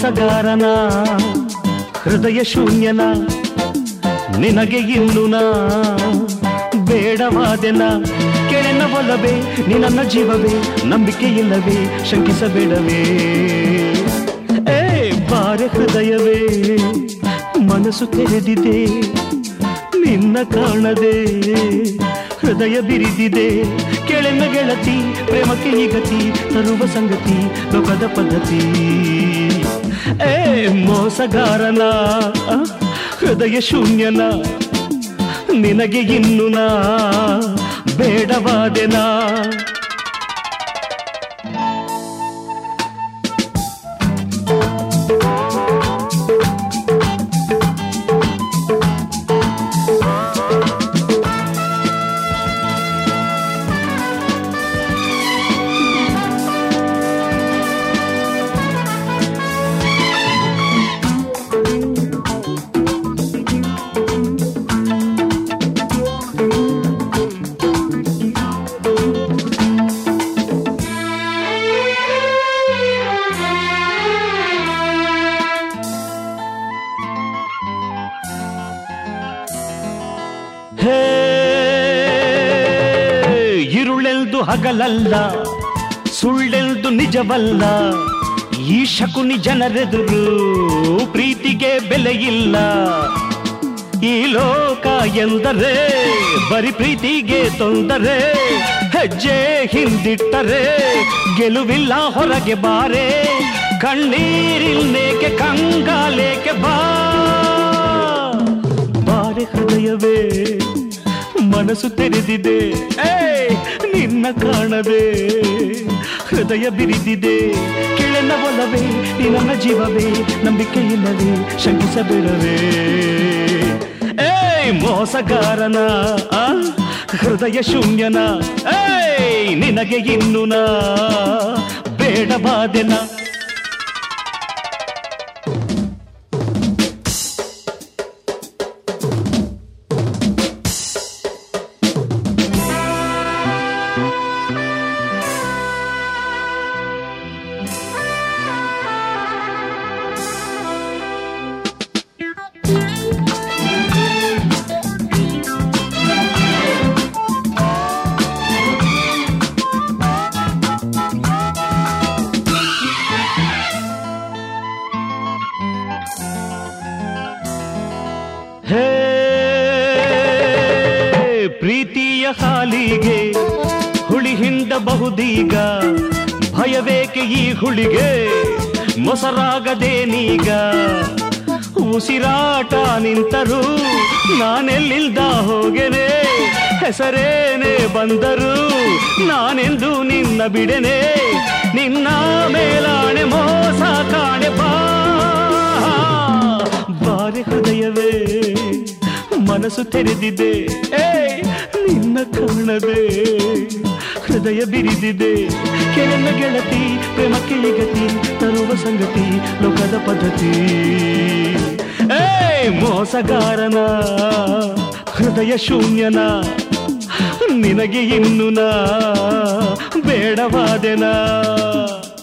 ಮೋಸಗಾರನ ಹೃದಯ ಶೂನ್ಯನ ನಿನಗೆ ಇನ್ನು ನಾ ಬೇಡವಾದೆನ ಕೆಳೆನ ಒಲವೇ ನಿನ್ನ ಜೀವವೇ ನಂಬಿಕೆ ಇಲ್ಲವೇ ಶಂಕಿಸಬೇಡವೇ ಏ ಬಾರೆ ಹೃದಯವೇ ಮನಸ್ಸು ತೆರೆದಿದೆ ನಿನ್ನ ಕಾಣದೆ ಹೃದಯ ಬಿರಿದಿದೆ ಕೆಳೆನ ಗೆಳತಿ ಪ್ರೇಮಕ್ಕೆ ಈ ಗತಿ ತರುವ ಸಂಗತಿ ಲೋಕದ ಪದ್ಧತಿ ಏ ಮೋಸಗಾರನ ಆ, ಹೃದಯ ಶೂನ್ಯನ ನಿನಗೆ ಇನ್ನು ನಾ ಬೇಡವಾದೆನಾ ಹೇ ಇರುಳೆಲ್ದು ಹಗಲಲ್ಲ ಸುಳ್ಳೆಲ್ದು ನಿಜವಲ್ಲ ಈ ಶಕುನಿ ಜನರೆದುರು ಪ್ರೀತಿಗೆ ಬೆಲೆ ಇಲ್ಲ ಈ ಲೋಕ ಎಂದರೆ ಬರಿ ಪ್ರೀತಿಗೆ ತೊಂದರೆ ಹೆಜ್ಜೆ ಹಿಂದಿಟ್ಟರೆ ಗೆಲುವಿಲ್ಲ ಹೊರಗೆ ಬಾರೆ ಕಣ್ಣೀರಿಲ್ಲೇಕೆ ಕಂಗಾಲೇಕೆ ಬಾ ಬಾರೆ ಹೃದಯವೇ ಮನಸ್ಸು ತೆರೆದಿದೆ ಏ ನಿನ್ನ ಕಾಣದೆ ಹೃದಯ ಬಿರಿದಿದೆ ಕೆಳನ ಒಲವೇ ನೀ ನನ್ನ ಜೀವವೇ ನಂಬಿಕೆ ಇಲ್ಲವೇ ಶಂಕಿಸಬೇಡವೇ ಏ ಮೋಸಗಾರನ ಆ, ಹೃದಯ ಶೂನ್ಯನ ಏಯ್ ನಿನಗೆ ಇನ್ನು ನಾ ಬೇಡವಾದೆನ ಹೇ ಪ್ರೀತಿಯ ಹಾಲಿಗೆ ಹುಳಿ ಹಿಂಡಬಹುದೀಗ ಭಯವೇಕೆ ಈ ಹುಳಿಗೆ ಮೊಸರಾಗದೇನೀಗ ಉಸಿರಾಟ ನಿಂತರು ನಾನೆಲ್ಲಿಲ್ದ ಹೋಗೆನೆ ಹೆಸರೇನೆ ಬಂದರು ನಾನೆಂದು ನಿನ್ನ ಬಿಡೆನೆ ನಿನ್ನ ಮೇಲಾಣೆ ಮೋಸ ಕಾಣೆ ಬಾ ಬಾರಿ ಹೃದಯವೇ ಮನಸ್ಸು ತೆರೆದಿದೆ ಏ ನಿನ್ನ ಕಾಣದೆ ಹೃದಯ ಬಿರಿದಿದೆ ಕೆಳನ ಗೆಳತಿ ಪ್ರೇಮಕ್ಕೆ ಈ ಗತಿ ತರುವ ಸಂಗತಿ ಲೋಕದ ಪದ್ಧತಿ ಏ ಮೋಸಗಾರನ ಹೃದಯ ಶೂನ್ಯನ ನಿನಗೆ ಇನ್ನು ನಾ ಬೇಡವಾದೆನಾ